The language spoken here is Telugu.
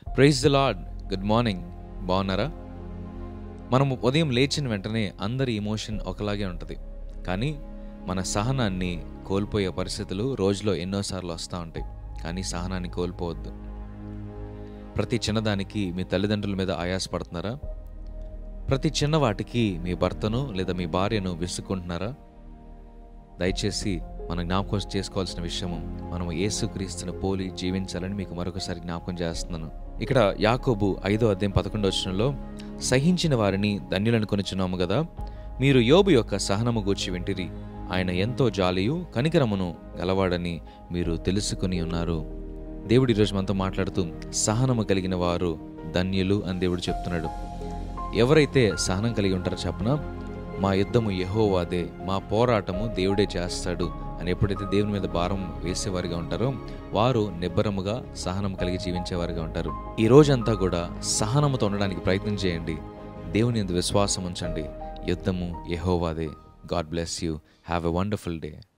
praise the Lord good morning బాగున్నారా మనము ఉదయం లేచిన వెంటనే అందరి ఇమోషన్ ఒకలాగే ఉంటుంది కానీ మన సహనాన్ని కోల్పోయే పరిస్థితులు రోజులో ఎన్నోసార్లు వస్తూ ఉంటాయి కానీ సహనాన్ని కోల్పోవద్దు ప్రతి చిన్నదానికి మీ తల్లిదండ్రుల మీద ఆయాసపడుతున్నారా ప్రతి చిన్న వాటికి మీ భర్తను లేదా మీ భార్యను విసుక్కుంటున్నారా దయచేసి మనం జ్ఞాపకం చేసుకోవాల్సిన విషయము మనం యేసుక్రీస్తును పోలి జీవించాలని మీకు మరొకసారి జ్ఞాపకం చేస్తున్నాను ఇక్కడ యాకోబు ఐదో అధ్యాయం పదకొండో వచనంలో సహించిన వారిని ధన్యులను కొనుచున్నాము కదా మీరు యోబు యొక్క సహనము గూర్చి వింటిరి ఆయన ఎంతో జాలియు కనికరమును గలవాడని మీరు తెలుసుకుని ఉన్నారు దేవుడు ఈరోజు మనతో మాట్లాడుతూ సహనము కలిగిన వారు ధన్యులు అని దేవుడు చెప్తున్నాడు ఎవరైతే సహనం కలిగి ఉంటారో చెప్పన మా యుద్ధము యెహోవాదే మా పోరాటము దేవుడే చేస్తాడు అని ఎప్పుడైతే దేవుని మీద భారం వేసేవారిగా ఉంటారో వారు నిబ్బరముగా సహనం కలిగి జీవించేవారిగా ఉంటారు ఈ రోజంతా కూడా సహనముతో ఉండడానికి ప్రయత్నం చేయండి దేవుని ఎందు విశ్వాసం ఉంచండి యుద్ధము యెహోవాదే God bless you have a wonderful day